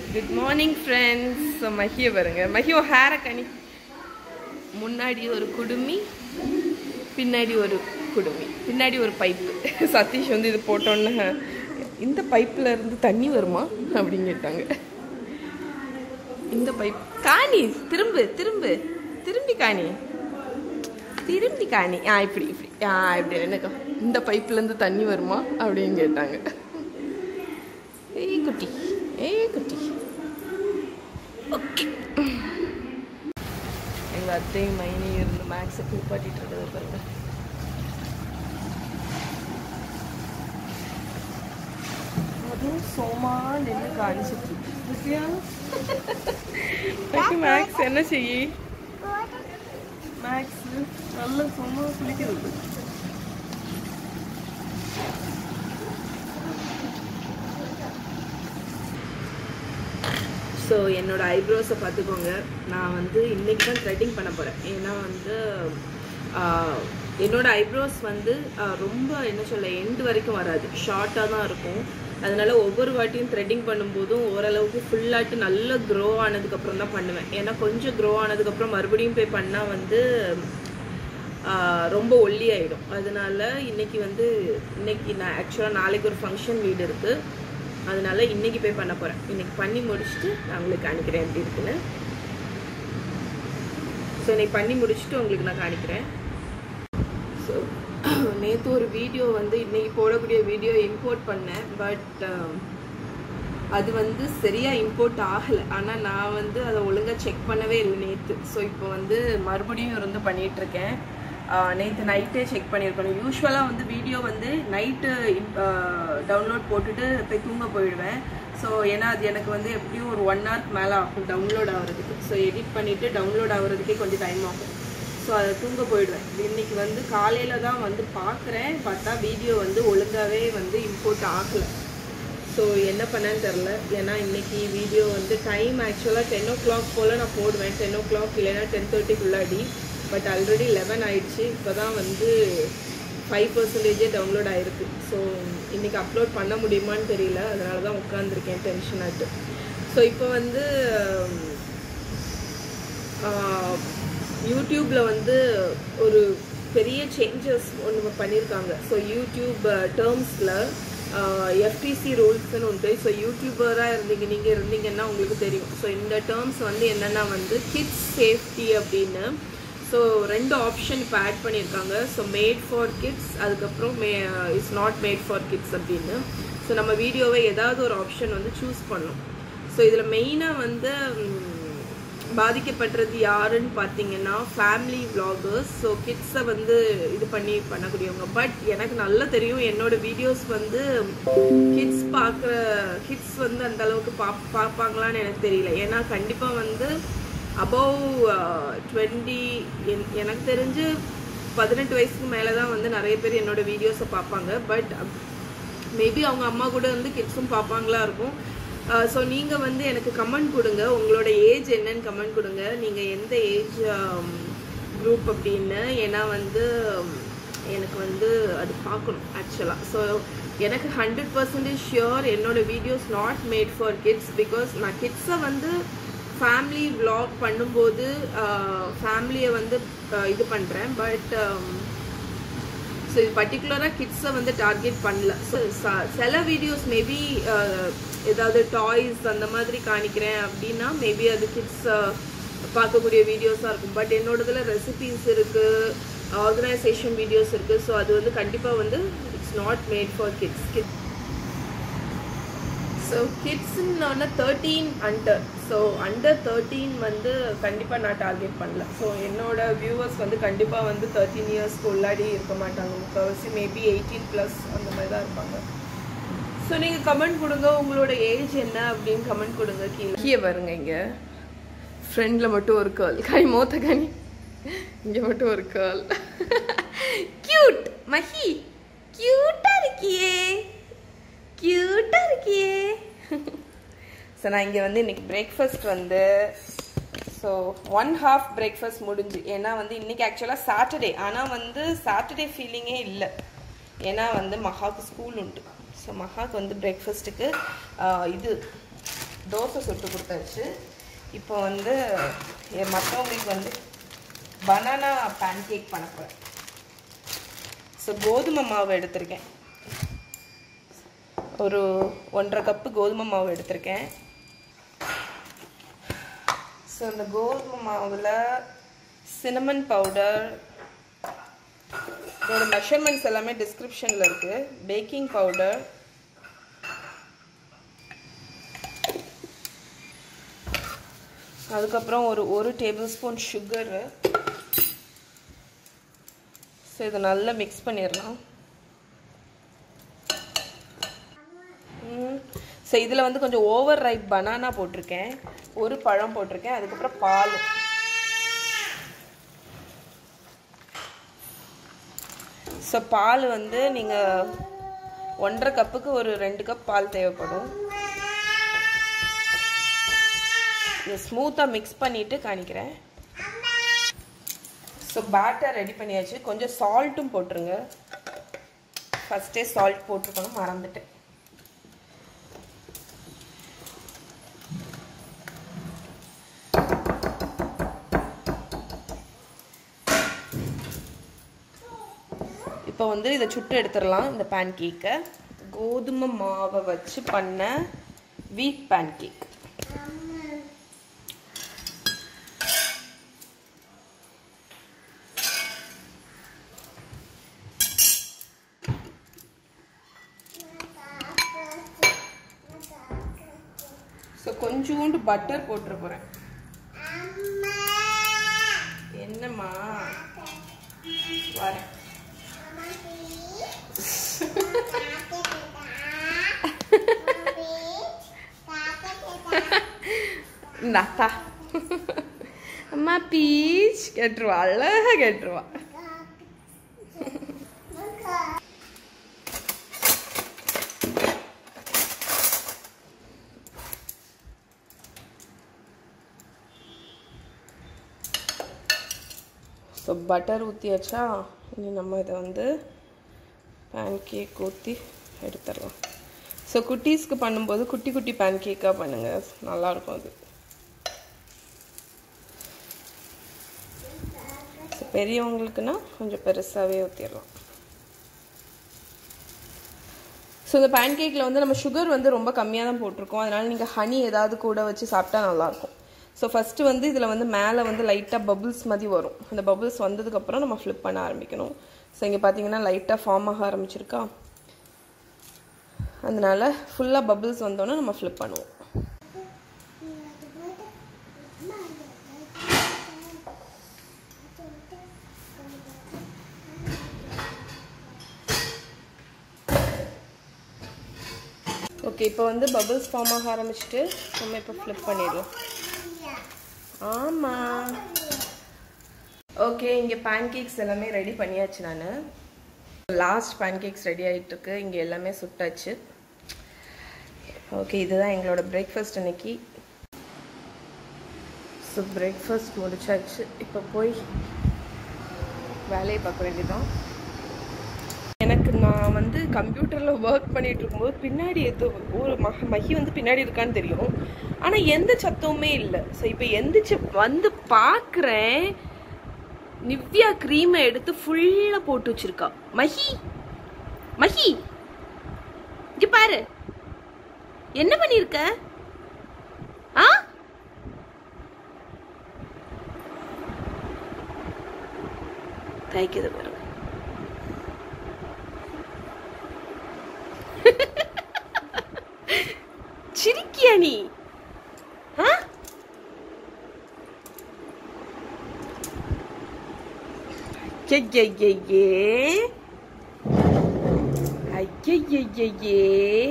Good morning friends so மஹியை பாருங்க மஹி ஒரு ஹேரை கனி முன்னாடி ஒரு குடுமி பின்னாடி ஒரு குடுமி பின்னாடி ஒரு பைப்பு சதீஷ் வந்து இது போட்டோன்னு இந்த பைப்பில் இருந்து தண்ணி வருமா அப்படின்னு கேட்டாங்க இந்த பைப் காணி திரும்பு திரும்பு திரும்பி காணி திரும்பி காணி ஆ இப்படி இப்படி ஆ இப்படி எனக்கு இந்த பைப்லேருந்து தண்ணி வருமா அப்படின்னு கேட்டாங்க ஏய் குட்டி ஏய் குட்டி ஓகே எங்கள் அத்தையும் மைனி இருந்து மேக்ஸை குளிப்பாட்டிட்டு இருக்கிறது பாருங்க அதுவும் சோமா நின்று காணிச்சிட்டு இருக்கியா மேக்ஸ் என்ன செய்யி மேக்ஸ் நல்ல சும்மா குளிக்கிறது ஸோ என்னோட ஐப்ரோஸை பார்த்துக்கோங்க நான் வந்து இன்னைக்கு தான் த்ரெட்டிங் பண்ண போகிறேன் ஏன்னா வந்து ஆஹ், என்னோட ஐப்ரோஸ் வந்து ஆஹ், ரொம்ப என்ன சொல்ல எண்டு வரைக்கும் வராது ஷார்ட்டாக தான் இருக்கும் அதனால ஒவ்வொரு வாட்டியும் த்ரெட்டிங் பண்ணும்போதும் ஓரளவுக்கு ஃபுல்லாட்டு நல்லா க்ரோ ஆனதுக்கப்புறம் தான் பண்ணுவேன் ஏன்னா கொஞ்சம் க்ரோ ஆனதுக்கப்புறம் மறுபடியும் போய் பண்ணால் வந்து ஆஹ், ரொம்ப ஒல்லி ஆயிடும் அதனால இன்னைக்கு வந்து இன்னைக்கு நான் ஆக்சுவலாக நாளைக்கு ஒரு ஃபங்க்ஷன் வீடு இருக்குது அதனால இன்னைக்கு போய் பண்ண போகிறேன் இன்னைக்கு பண்ணி முடிச்சுட்டு நான் உங்களுக்கு காணிக்கிறேன் எப்படி இருக்குன்னு ஸோ இன்னைக்கு பண்ணி முடிச்சுட்டு உங்களுக்கு நான் காணிக்கிறேன் ஸோ நேற்று ஒரு வீடியோ வந்து இன்னைக்கு போடக்கூடிய வீடியோ இம்போர்ட் பண்ணேன் பட் அது வந்து சரியாக இம்போர்ட் ஆகலை ஆனால் நான் வந்து அதை ஒழுங்காக செக் பண்ணவே இல்லை நேற்று ஸோ இப்போ வந்து மறுபடியும் இருந்து பண்ணிட்டு இருக்கேன் நேற்று நைட்டே செக் பண்ணியிருக்கணும் யூஸ்வலாக வந்து வீடியோ வந்து நைட்டு டவுன்லோட் போட்டுட்டு போய் தூங்க போயிடுவேன் ஸோ ஏன்னா அது எனக்கு வந்து எப்படியும் ஒரு ஒன் ஹவர்க்கு மேலே ஆகும் டவுன்லோட் ஆகிறதுக்கு ஸோ எடிட் பண்ணிவிட்டு டவுன்லோட் ஆகிறதுக்கே கொஞ்சம் டைம் ஆகும் ஸோ அதை தூங்க போயிடுவேன் இன்னைக்கு வந்து காலையில் தான் வந்து பார்க்குறேன் பார்த்தா வீடியோ வந்து ஒழுங்காகவே வந்து இம்போர்ட் ஆகலை ஸோ என்ன பண்ணேன்னு தெரில ஏன்னா இன்னைக்கு வீடியோ வந்து டைம் ஆக்சுவலாக டென் ஓ கிளாக் போல் நான் போடுவேன் டென் ஓ கிளாக் இல்லைன்னா டென் தேர்ட்டிக்குள்ளாடி பட் ஆல்ரெடி லெவன் ஆயிடுச்சு இப்போ தான் வந்து ஃபைவ் பர்சன்டேஜே டவுன்லோட் ஆயிருக்கு ஸோ இன்னைக்கு அப்லோட் பண்ண முடியுமான்னு தெரியல அதனால தான் உட்காந்துருக்கேன் டென்ஷன் ஆகிட்டு ஸோ இப்போ வந்து ஆஹ், யூடியூப்ல வந்து ஒரு பெரிய சேஞ்சஸ் ஒன்று பண்ணியிருக்காங்க ஸோ யூடியூப் டேர்ம்ஸில் எஃப்டிசி ரூல்ஸ்னு உண்டு ஸோ யூடியூபராக இருந்தீங்க நீங்கள் இருந்தீங்கன்னா உங்களுக்கு தெரியும் ஸோ இந்த டேர்ம்ஸ் வந்து என்னென்னா வந்து கிட்ஸ் சேஃப்டி அப்படின்னு ஸோ ரெண்டு ஆப்ஷன் இப்போ ஆட் பண்ணியிருக்காங்க ஸோ மேட் ஃபார் கிட்ஸ் அதுக்கப்புறம் may it's not made for kids அப்படின்னு ஸோ நம்ம வீடியோவை ஏதாவது ஒரு ஆப்ஷன் வந்து சூஸ் பண்ணணும் ஸோ இதில் மெயினாக வந்து ம், பாதிக்கப்படுறது யாருன்னு பார்த்தீங்கன்னா ஃபேமிலி vloggers ஸோ கிட்ஸை வந்து இது பண்ணி பண்ணக்கூடியவங்க பட் எனக்கு நல்லா தெரியும் என்னோட வீடியோஸ் வந்து கிட்ஸ் பார்க்குற கிட்ஸ் வந்து அந்த அளவுக்கு பா பார்ப்பாங்களான்னு எனக்கு தெரியல ஏன்னா கண்டிப்பாக வந்து அபவ் டுவெண்ட்டி எனக்கு தெரிஞ்சு பதினெட்டு வயசுக்கு மேலே தான் வந்து நிறைய பேர் என்னோட வீடியோஸை பார்ப்பாங்க பட் மேபி அவங்க அம்மா கூட வந்து கிட்ஸும் பார்ப்பாங்களா இருக்கும் ஸோ நீங்கள் வந்து எனக்கு கமெண்ட் கொடுங்க உங்களோட ஏஜ் என்னன்னு கமெண்ட் கொடுங்க நீங்கள் எந்த ஏஜ் குரூப் அப்படின்னு ஏன்னா வந்து உம், எனக்கு வந்து அது பார்க்கணும் ஆக்சுவலாக ஸோ எனக்கு ஹண்ட்ரட் பர்சன்டேஜ் ஷியோர் என்னோட videos not made for kids because நான் கிட்ஸை வந்து ஃபேமிலி vlog பண்ணும்போது ஃபேமிலியை வந்து அஹ், இது பண்ணுறேன் பட் ஸோ இது பர்டிகுலராக கிட்ஸை வந்து டார்கெட் பண்ணல ஸோ சில வீடியோஸ் மேபி ஏதாவது டாய்ஸ் அந்த மாதிரி காணிக்கிறேன் அப்படின்னா மேபி அது கிட்ஸ் பார்க்கக்கூடிய வீடியோஸாக இருக்கும் பட் என்னோடதுல ரெசிபீஸ் இருக்குது ஆர்கனைசேஷன் வீடியோஸ் இருக்குது ஸோ அது வந்து கண்டிப்பாக வந்து it's not made for kids kids so கிட்ஸ்ன்னு thirteen under so under thirteen வந்து கண்டிப்பாக நான் டார்கெட் பண்ணல ஸோ என்னோட வியூவர்ஸ் வந்து கண்டிப்பாக வந்து தேர்ட்டீன் இயர்ஸ்க்கு உள்ளாடி இருக்க மாட்டாங்க முக்கால்வாசி மேபி எயிட்டீன் ப்ளஸ் அந்த மாதிரி தான் இருப்பாங்க ஸோ நீங்கள் கமெண்ட் கொடுங்க உங்களோட ஏஜ் என்ன அப்படின்னு கமெண்ட் கொடுங்க கீழே கீழே வருங்க இங்கே ஃப்ரெண்டில் மட்டும் ஒரு கேர்ள் கனி மோத்த கனி இங்கே மட்டும் ஒரு கேர்ள் கியூட் மஹி கியூட்டாக இருக்கியே க்யூட்டாக இருக்கியே ஸோ நான் இங்கே வந்து இன்னைக்கு பிரேக்ஃபாஸ்ட் வந்து ஸோ ஒன் ஹாஃப் பிரேக்ஃபாஸ்ட் முடிஞ்சு ஏன்னா வந்து இன்னைக்கு ஆக்சுவலாக சாட்டர்டே ஆனால் வந்து சாட்டர்டே ஃபீலிங்கே இல்லை ஏன்னா வந்து மகாவுக்கு ஸ்கூல் உண்டு ஸோ மகாவுக்கு வந்து பிரேக்ஃபாஸ்ட்டுக்கு இது தோசை சுட்டு கொடுத்தாச்சு இப்போ வந்து என் மற்றவங்களுக்கு வந்து பனானா பேன் கேக் பண்ண போகிறேன் ஸோ கோதுமை மாவு எடுத்திருக்கேன் ஒரு ஒன்றரை கப்பு கோதுமை மாவு எடுத்திருக்கேன் ஸோ இந்த கோதுமை மாவில் சினமன் பவுடர் இதோட மெஷர்மெண்ட்ஸ் எல்லாமே டிஸ்கிரிப்ஷனில் இருக்குது பேக்கிங் பவுடர் அதுக்கப்புறம் ஒரு ஒரு டேபிள் ஸ்பூன் சுகரு ஸோ இதை நல்லா மிக்ஸ் பண்ணிடலாம் ஸோ இதில் வந்து கொஞ்சம் ஓவர் ரைப் பனானா போட்டிருக்கேன் ஒரு பழம் போட்டிருக்கேன் அதுக்கப்புறம் பால் ஸோ பால் வந்து நீங்கள் ஒன்றரை கப்புக்கு ஒரு ரெண்டு கப் பால் தேவைப்படும் இதை ஸ்மூத்தாக மிக்ஸ் பண்ணிவிட்டு காணிக்கிறேன் ஸோ பேட்டர் ரெடி பண்ணியாச்சு கொஞ்சம் சால்ட்டும் போட்டுருங்க ஃபஸ்ட்டே சால்ட் போட்டிருக்கணும் மறந்துட்டேன் இப்போ வந்து இதை சுட்டு எடுத்துடலாம் இந்த பேன் கேக்கை கோதுமை மாவை வச்சு பண்ண வீட் பேன் கேக் ஸோ கொஞ்சோண்டு பட்டர் போட்டுற போகிறேன் என்னம்மா வரேன் இந்தாத்தா அம்மா பீச் கேட்டுருவா அழகா கேட்டுருவா ஸோ பட்டர் ஊற்றியாச்சா இனி நம்ம இதை வந்து பேன் கேக் ஊற்றி எடுத்துடலாம் ஸோ குட்டீஸ்க்கு பண்ணும்போது குட்டி குட்டி பேன் கேக்காக பண்ணுங்கள் நல்லாயிருக்கும் அது ஸோ பெரியவங்களுக்குன்னா கொஞ்சம் பெருசாகவே ஊற்றிடலாம் ஸோ இந்த பேன் கேக்கில் வந்து நம்ம சுகர் வந்து ரொம்ப கம்மியாக தான் போட்டிருக்கோம் அதனால் நீங்கள் ஹனி ஏதாவது கூட வச்சு சாப்பிட்டா நல்லாயிருக்கும் ஸோ ஃபஸ்ட்டு வந்து இதில் வந்து மேலே வந்து லைட்டாக பபுள்ஸ் மாதிரி வரும் அந்த பபுள்ஸ் வந்ததுக்கப்புறம் நம்ம ஃப்ளிப் பண்ண ஆரம்பிக்கணும் ஸோ இங்கே பார்த்தீங்கன்னா லைட்டாக ஃபார்ம் ஆக ஆரம்பிச்சிருக்கா அதனால ஃபுல்லாக பபுள்ஸ் வந்தோன்னே நம்ம ஃப்ளிப் பண்ணுவோம் ஓகே இப்போ வந்து பபுள்ஸ் ஃபார்ம் ஆக ஆரம்பிச்சிட்டு நம்ம இப்போ ஃப்ளிப் பண்ணிடலாம் ஆமாம் ஓகே இங்கே பேன்கேக்ஸ் எல்லாமே ரெடி பண்ணியாச்சு நான் லாஸ்ட் பேன்கேக்ஸ் ரெடி ஆகிட்டு இருக்கு இங்கே எல்லாமே சுட்டாச்சு ஓகே இதுதான் எங்களோட பிரேக்ஃபாஸ்ட் இன்னைக்கு ஸோ பிரேக்ஃபாஸ்ட் முடிச்சாச்சு இப்போ போய் வேலையை பார்க்க வேண்டியதான் எனக்கு நான் வந்து கம்ப்யூட்டரில் ஒர்க் பண்ணிட்டு இருக்கும்போது பின்னாடி ஏதோ ஒரு மக மகி வந்து பின்னாடி இருக்கான்னு தெரியும் ஆனால் எந்த சத்தமுமே இல்லை ஸோ இப்போ எந்திரிச்சு வந்து பார்க்குறேன் நிவ்யா க்ரீமை எடுத்து ஃபுல்லாக போட்டு வச்சிருக்கா மஹி மஹி இங்க பாரு என்ன பண்ணிருக்க ஆ தைக்குது பாருங்க சிரிக்கியா நீ ஆ ஐயையே ஐயையே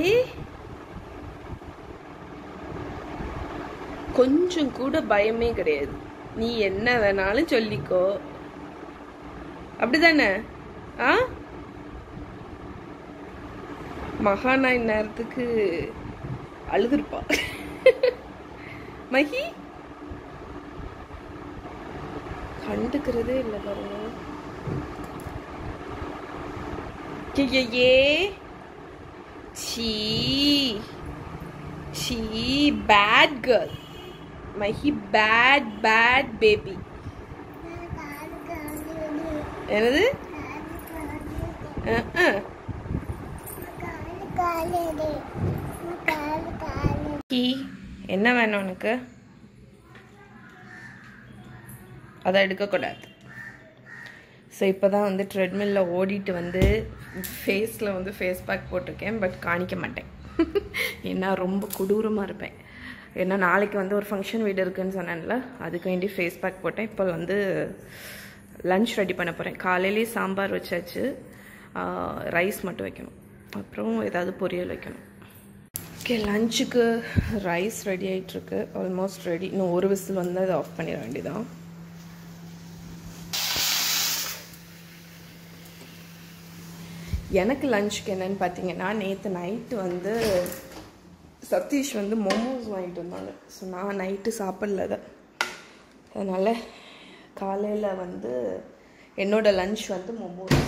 கொஞ்சம் கூட பயமே கிடையாது நீ என்ன வேணாலும் சொல்லிக்கோ அப்படிதானே ஆ மகானா இந்நேரத்துக்கு அழுதுருப்பா மகி கண்டுக்கிறதே இல்லை பாருங்க ஐயையே சீ she bad girl Mahi bad bad baby என்னது அஹ், அஹ். கீ என்ன வேணும் உனக்கு அதை எடுக்கக்கூடாது ஸோ இப்போ தான் வந்து ட்ரெட்மில்லில் ஓடிட்டு வந்து ஃபேஸில் வந்து ஃபேஸ் பேக் போட்டிருக்கேன் பட் காணிக்க மாட்டேன் ஏன்னா ரொம்ப கொடூரமாக இருப்பேன் ஏன்னா நாளைக்கு வந்து ஒரு ஃபங்க்ஷன் வீடு இருக்குன்னு சொன்னேன்ல அதுக்கு வேண்டி ஃபேஸ் பேக் போட்டேன் இப்போ வந்து லஞ்ச் ரெடி பண்ண போகிறேன் காலையிலேயே சாம்பார் வச்சாச்சு ரைஸ் மட்டும் வைக்கணும் அப்புறம் ஏதாவது பொரியல் வைக்கணும் ஓகே லஞ்சுக்கு ரைஸ் ரெடி ஆகிட்டுருக்கு ஆல்மோஸ்ட் ரெடி இன்னும் ஒரு விசில் வந்து அதை ஆஃப் பண்ணிட வேண்டியதான் எனக்கு லஞ்சுக்கு என்னன்னு பார்த்தீங்கன்னா நேற்று நைட்டு வந்து சதீஷ் வந்து மோமோஸ் வாங்கிட்டு வந்தாங்க ஸோ நான் நைட்டு சாப்பிடல அதை அதனால் காலையில் வந்து என்னோட லஞ்ச் வந்து மோமோஸ்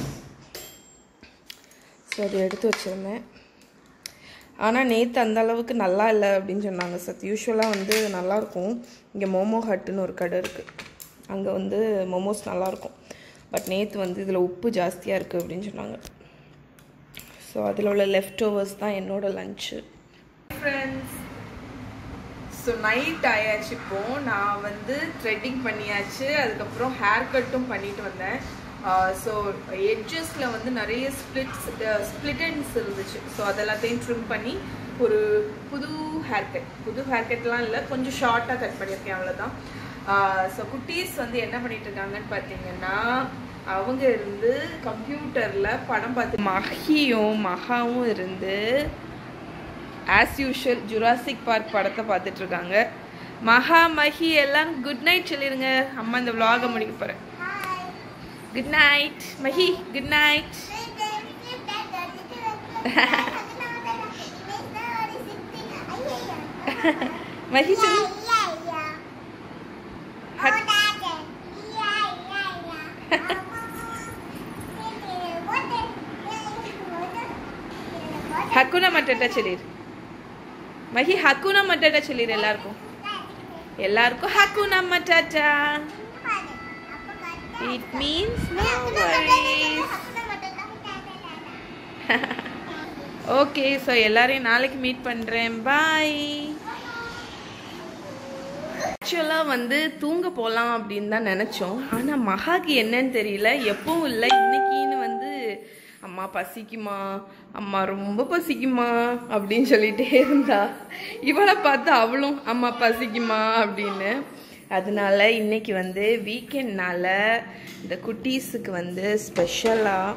ஸோ அதை எடுத்து வச்சுருந்தேன் ஆனால் நேற்று அந்த அளவுக்கு நல்லா இல்லை அப்படின்னு சொன்னாங்க சத் யூஸ்வலாக வந்து நல்லாயிருக்கும் இங்கே மோமோ ஹட்டுன்னு ஒரு கடை இருக்குது அங்கே வந்து மோமோஸ் நல்லாயிருக்கும் பட் நேற்று வந்து இதில் உப்பு ஜாஸ்தியாக இருக்குது அப்படின்னு சொன்னாங்க ஸோ அதில் உள்ள லெஃப்ட் ஓவர்ஸ் தான் என்னோட லஞ்சு ஃப்ரெண்ட்ஸ் ஸோ நைட் ஆயாச்சு இப்போ நான் வந்து த்ரெட்டிங் பண்ணியாச்சு அதுக்கப்புறம் ஹேர் கட்டும் பண்ணிட்டு வந்தேன் ஸோ எட்ஜஸில் வந்து நிறைய ஸ்ப்ளிட்ஸ் ஸ்ப்ளிட்டன்ஸ் இருந்துச்சு ஸோ அதெல்லாத்தையும் ட்ரிம் பண்ணி ஒரு புது ஹேர் கட் புது ஹேர் கட்லாம் இல்லை கொஞ்சம் ஷார்ட்டாக கட் பண்ணியிருக்கேன் அவ்வளோதான் ஸோ குட்டீஸ் வந்து என்ன பண்ணிட்டு இருக்காங்கன்னு பார்த்தீங்கன்னா அவங்க இருந்து கம்ப்யூட்டரில் படம் பார்த்து மஹியும் மகாவும் இருந்து ஆஸ் யூஷுவல் ஜுராசிக் பார்க் படத்தை பார்த்துட்டு இருக்காங்க மகா மஹி எல்லாம் குட் நைட் சொல்லிடுங்க அம்மா இந்த vlog-அ முடிக்க போகிறேன் good night Mahi good night Mahi சொல்லு ஹக்குனா மட்டட்டா சொல்லிடு மஹி ஹக்குனா மட்டட்டா சொல்லிடு எல்லாருக்கும் எல்லாருக்கும் ஹக்குனா மட்டாட்டா it means no worries okay so எல்லாரையும் நாளைக்கு மீட் பண்ணுறேன் பாய் ஆக்சுவலாக வந்து தூங்க போகலாம் அப்படின்னு தான் நினச்சோம் ஆனால் மகாக்கு என்னன்னு தெரியல எப்பவும் இல்லை இன்னைக்குன்னு வந்து அம்மா பசிக்குமா அம்மா ரொம்ப பசிக்குமா அப்படின்னு சொல்லிட்டே இருந்தா இவளை பார்த்து அவளும் அம்மா பசிக்குமா அப்படின்னு அதனால இன்னைக்கு வந்து வீக்கெண்ட்னால இந்த குட்டீஸுக்கு வந்து ஸ்பெஷலாக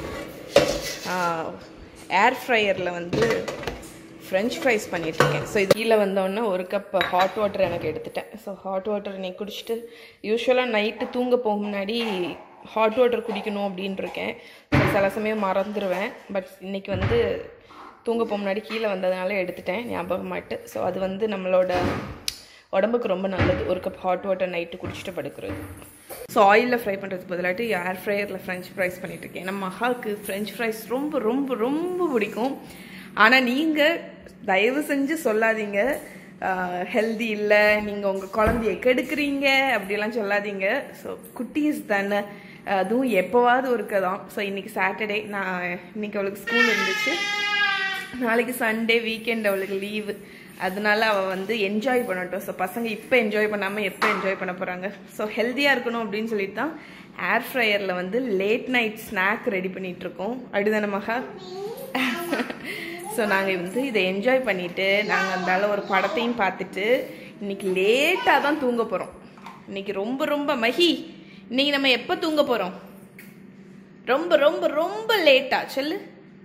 ஏர் ஃப்ரையரில் வந்து ஃப்ரெஞ்ச் ஃப்ரைஸ் பண்ணிகிட்ருக்கேன் ஸோ இது கீழே வந்தோடனே ஒரு கப் ஹாட் வாட்டர் எனக்கு எடுத்துட்டேன் ஸோ ஹாட் வாட்டர் நீ குடிச்சிட்டு யூஸ்வலாக நைட்டு தூங்க போக முன்னாடி ஹாட் வாட்டர் குடிக்கணும் அப்படின்னு இருக்கேன் ஸோ சில சமயம் மறந்துடுவேன் பட் இன்னைக்கு வந்து தூங்க போக முன்னாடி கீழே வந்ததுனால எடுத்துட்டேன் ஞாபகமாட்டு ஸோ அது வந்து நம்மளோட உடம்புக்கு ரொம்ப நல்லது ஒரு கப் ஹாட் வாட்டர் நைட்டு குடிச்சிட்டு படுக்கிறது ஸோ ஆயிலில் ஃப்ரை பண்ணுறதுக்கு பதிலாட்டு ஏர் ஃப்ரையரில் ஃப்ரெஞ்ச் ஃப்ரைஸ் பண்ணிகிட்ருக்கேன் ஏன்னா மகாவுக்கு ஃப்ரெஞ்ச் ஃப்ரைஸ் ரொம்ப ரொம்ப ரொம்ப பிடிக்கும் ஆனால் நீங்கள் தயவு செஞ்சு சொல்லாதீங்க ஹெல்தி இல்லை நீங்கள் உங்கள் குழந்தைய கெடுக்குறீங்க அப்படிலாம் சொல்லாதீங்க ஸோ குட்டீஸ் தானே அதுவும் எப்போவாவது ஒருக்க தான் ஸோ இன்றைக்கி சாட்டர்டே நான் இன்னைக்கு அவளுக்கு ஸ்கூல் இருந்துச்சு நாளைக்கு சண்டே வீக்கெண்ட் அவளுக்கு லீவு அதனால அவள் வந்து என்ஜாய் பண்ணட்டும் ஸோ பசங்க இப்போ என்ஜாய் பண்ணாமல் எப்போ என்ஜாய் பண்ண போகிறாங்க ஸோ ஹெல்த்தியாக இருக்கணும் அப்படின்னு சொல்லிட்டு தான் ஏர் ஃப்ரையரில் வந்து லேட் நைட் ஸ்நாக் ரெடி பண்ணிட்டு இருக்கோம் அப்படிதானே மகா ஸோ நாங்கள் வந்து இதை என்ஜாய் பண்ணிட்டு நாங்கள் அந்தால ஒரு படத்தையும் பார்த்துட்டு இன்னைக்கு லேட்டாக தான் தூங்க போகிறோம் இன்னைக்கு ரொம்ப ரொம்ப மஹி இன்னைக்கு நம்ம எப்போ தூங்க போகிறோம் ரொம்ப ரொம்ப ரொம்ப லேட்டா சொல்லு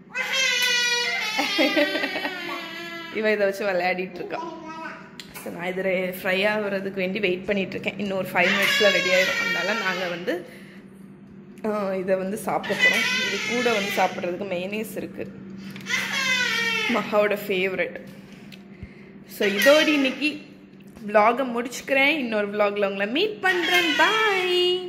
இவ இதை வச்சு விளையாடிட்டு இருக்கான் ஸோ நான் இதில் ஃப்ரை ஆகுறதுக்கு வேண்டி வெயிட் பண்ணிட்டு இருக்கேன் இன்னும் ஒரு ஃபைவ் மினிட்ஸில் ரெடி ஆயிடும் அதனால நாங்கள் வந்து ஆஹ், இதை வந்து சாப்பிட போகிறோம் இது கூட வந்து சாப்பிட்றதுக்கு மெயனேஸ் இருக்குது மகாவோட ஃபேவரட் ஸோ இதோடு இன்னைக்கு vlog-அ முடிச்சுக்கிறேன் இன்னொரு vlog-ல உங்களை மீட் பண்ணுறேன் பாய்